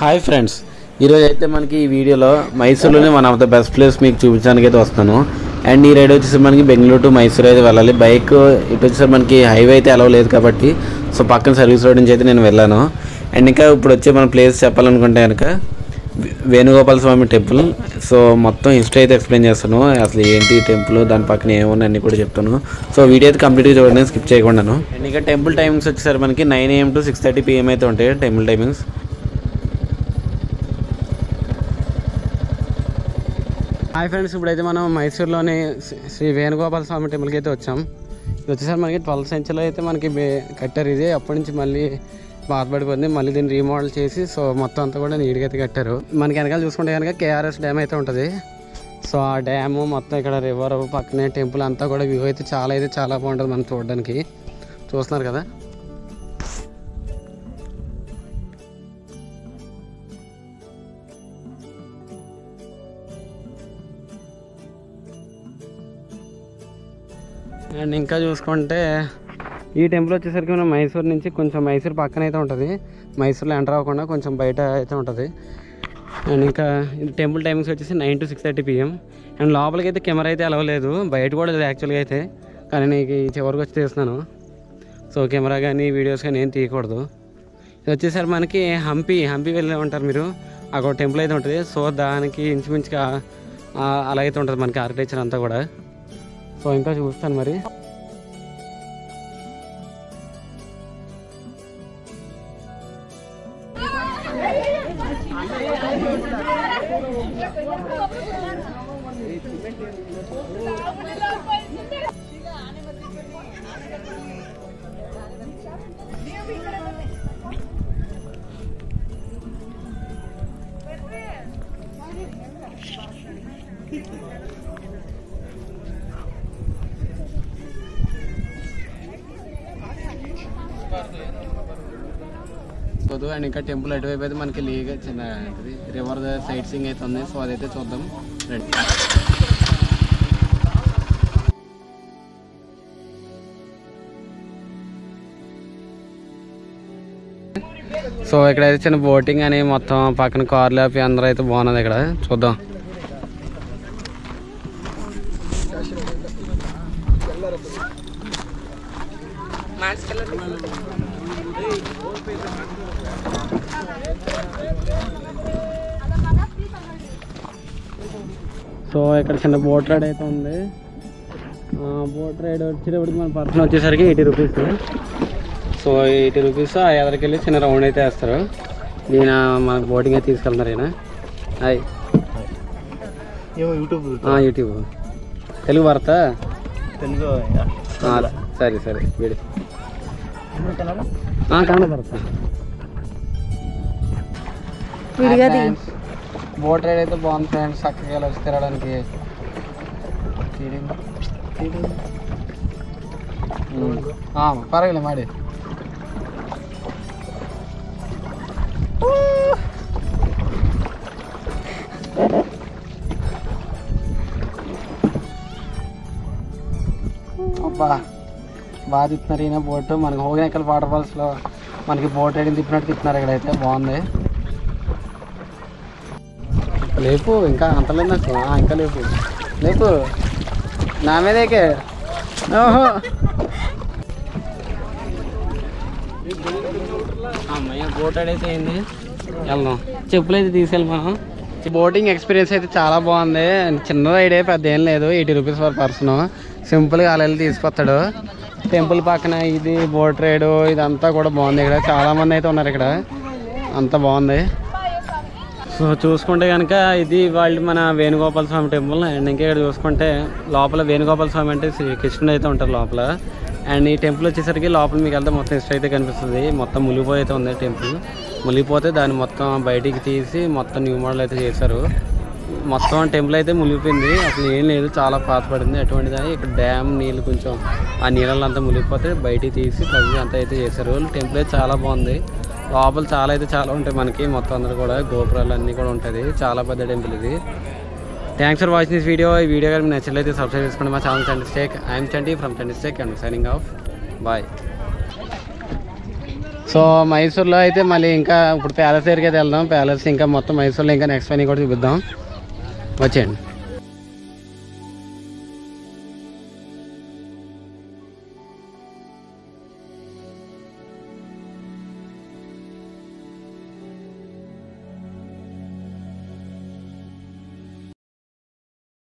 hi friends ఈరోజు అయితే మనకి ఈ వీడియోలో మైసూర్లోనే one of the best place మీకు చూపించడానికి అయితే వస్తాను అండ్ ఈ రైడ్ వచ్చేసి మనకి బెంగళూరు టు మైసూర్ అయితే వెళ్ళాలి బైక్ ఇటు వచ్చేసి మనకి హైవే అయితే అలవ్ లేదు కాబట్టి సో పక్కన సర్వీస్ రోడ్ నుంచి అయితే నేను వెళ్ళాను అండ్ ఇంకా ఇప్పుడు వచ్చే మన ప్లేస్ చెప్పాలనుకుంటే కనుక వే- వేణుగోపాల స్వామి టెంపుల్ సో మొత్తం హిస్టరీ అయితే ఎక్స్ప్లెయిన్ చేస్తాను అసలు ఏంటి టెంపుల్ దాని పక్కన ఏమున్నాయి అన్ని కూడా చెప్తాను సో వీడియో అయితే కంప్లీట్గా చూడండి స్కిప్ చేయకుండాను అండ్ ఇంకా టెంపుల్ టైమింగ్స్ వచ్చేసరి మనకి nine AM to six thirty PM అయితే ఉంటాయి టెంపుల్ టైమింగ్స్ హాయ్ ఫ్రెండ్స్ ఇప్పుడైతే మనం మైసూర్లోని శ్రీ- శ్రీ వేణుగోపాల స్వామి టెంపుల్కి అయితే వచ్చాం ఇది వచ్చేసరి మనకి ట్వెల్త్ సెంచరీలో అయితే మనకి బే- కట్టారు ఇది అప్పటి నుంచి మళ్ళీ బాధపడిపోయింది మళ్ళీ దీన్ని రీమోడల్ చేసి సో మొత్తం అంతా కూడా నీట్గా అయితే కట్టారు మనకి వెనకాల చూసుకుంటే కనుక కేఆర్ఎస్ డ్యామ్ అయితే ఉంటుంది సో ఆ డ్యామ్ మొత్తం ఇక్కడ రివర్ పక్కనే టెంపుల్ అంతా కూడా వ్యూ అయితే చాలా అయితే చాలా బాగుంటుంది మనం చూడడానికి చూస్తున్నారు కదా అండ్ ఇంకా చూసుకుంటే ఈ టెంపుల్ వచ్చేసరికి మనం మైసూర్ నుంచి కొంచెం మైసూర్ పక్కన అయితే ఉంటుంది మైసూర్లో ఎంటర్ అవ్వకుండా కొంచెం బయట అయితే ఉంటుంది అండ్ ఇంకా ఇది టెంపుల్ టైమింగ్స్ వచ్చేసి nine to six thirty PM and లోపలికి అయితే కెమెరా అయితే అలవలేదు బయట కూడా లేదు యాక్చువల్గా అయితే కానీ నీకు ఈ చివరికి వచ్చి తీస్తున్నాను సో కెమెరా కానీ వీడియోస్ కానీ ఏం తీయకూడదు ఇది వచ్చేసరి మనకి హంపి హంపి వెళ్ళే ఉంటారు మీరు అక్కడ టెంపుల్ అయితే ఉంటుంది సో దానికి ఇంచుమించుగా ఆ, అలాగైతే ఉంటుంది మనకి ఆర్కిటెక్చర్ అంతా కూడా సో ఇంకా చూస్తాను మరి పొద్దు అండ్ ఇంకా టెంపుల్ అటువైపు అయితే మనకి లీగా చిన్న రివర్ సైట్ సింగ్ అయితే ఉంది సో అదైతే చూద్దాం రండి సో ఇక్కడ అయితే చిన్న బోటింగ్ అని మొత్తం పక్కన కార్లు ఆపి అందరూ అయితే బాగున్నది ఇక్కడ చూద్దాం సో ఇక్కడ చిన్న బోట్ రైడ్ అయితే ఉంది బోట్ రైడ్ వచ్చేటప్పటికి మన పర్సన్ వచ్చేసరికి eighty rupees so eighty rupees ఆ ఎదరికి వెళ్ళి చిన్న రౌండ్ అయితే వేస్తారు ఈయన మనకు బోటింగ్ అయితే తీసుకెళ్తున్నారు ఈయన హాయ్ ఏమో యూట్యూబ్ ఆ, యూట్యూబ్ తెలుగు వార్త తెలుగు ఆ, సరే సరే వీడి కన్నడ కన్నడ వార్త బోట్ రైడ్ అయితే బాగుంది ఫ్రెండ్స్ చక్కగా ఇలా వచ్చి తిరగడానికి పర్వాలేదు మాడి అబ్బా బాగా తిప్పుతున్నారు ఈయన బోట్ మనకి హోగినెక్కల వాటర్ ఫాల్స్లో మనకి బోట్ రైడింగ్ తిప్పినట్టు తిప్పుతున్నారు ఇక్కడైతే బాగుంది లేపు ఇంకా అంతలేదు నాకు ఆ, ఇంకా లేపు లేపు నా మీదేకే ఓహో అమ్మయ్య బోట్ రైడ్ అయితే అయింది వెళ్దాం చెప్పులు అయితే తీసుకెళ్ళి మనం బోటింగ్ ఎక్స్పీరియన్స్ అయితే చాలా బాగుంది చిన్న రైడే పెద్ద ఏం లేదు ఎయిటీ రూపీస్ పర్ పర్సన్ సింపుల్గా అలా వెళ్ళి తీసుకొస్తాడు టెంపుల్ పక్కన ఇది బోట్ రైడ్ ఇదంతా కూడా బాగుంది ఇక్కడ చాలా మంది అయితే ఉన్నారు ఇక్కడ అంతా బాగుంది సో చూసుకుంటే కనుక ఇది వాళ్ళు మన వేణుగోపాల స్వామి టెంపుల్ అండ్ ఇంకా ఇక్కడ చూసుకుంటే లోపల వేణుగోపాల స్వామి అంటే శ్రీ కృష్ణుడు అయితే ఉంటారు లోపల అండ్ ఈ టెంపుల్ వచ్చేసరికి లోపల మీకు వెళ్తే మొత్తం హిస్టరీ అయితే కనిపిస్తుంది మొత్తం మునిగిపోయి అయితే ఉంది టెంపుల్ మునిగిపోతే దాన్ని మొత్తం బయటికి తీసి మొత్తం న్యూ మోడల్ అయితే చేశారు మొత్తం టెంపుల్ అయితే మునిగిపోయింది అసలు ఏం లేదు చాలా పాత పడింది అటువంటిది ఇక్కడ డ్యామ్ నీళ్ళు కొంచెం ఆ నీళ్ళల్లో అంతా మునిగిపోతే బయటికి తీసి తవ్వి అంతా అయితే చేశారు టెంపుల్ అయితే చాలా బాగుంది లోపల చాలా అయితే చాలా ఉంటాయి మనకి మొత్తం అందరూ కూడా గోపురాలు అన్నీ కూడా ఉంటుంది చాలా పెద్ద టెంపుల్ ఇది thanks for watching this video ఈ వీడియో కానీ మీకు నచ్చలేదు సబ్స్క్రైబ్ చేసుకోండి మా channel Chandi stake I'm Chandi from Chandi stake and signing off bye so మైసూర్లో అయితే మళ్ళీ ఇంకా ఇప్పుడు ప్యాలెస్ దగ్గరికి అయితే వెళ్దాం ప్యాలెస్ ఇంకా మొత్తం మైసూర్లో ఇంకా నెక్స్ట్ పని కూడా చూపిద్దాం వచ్చేయండి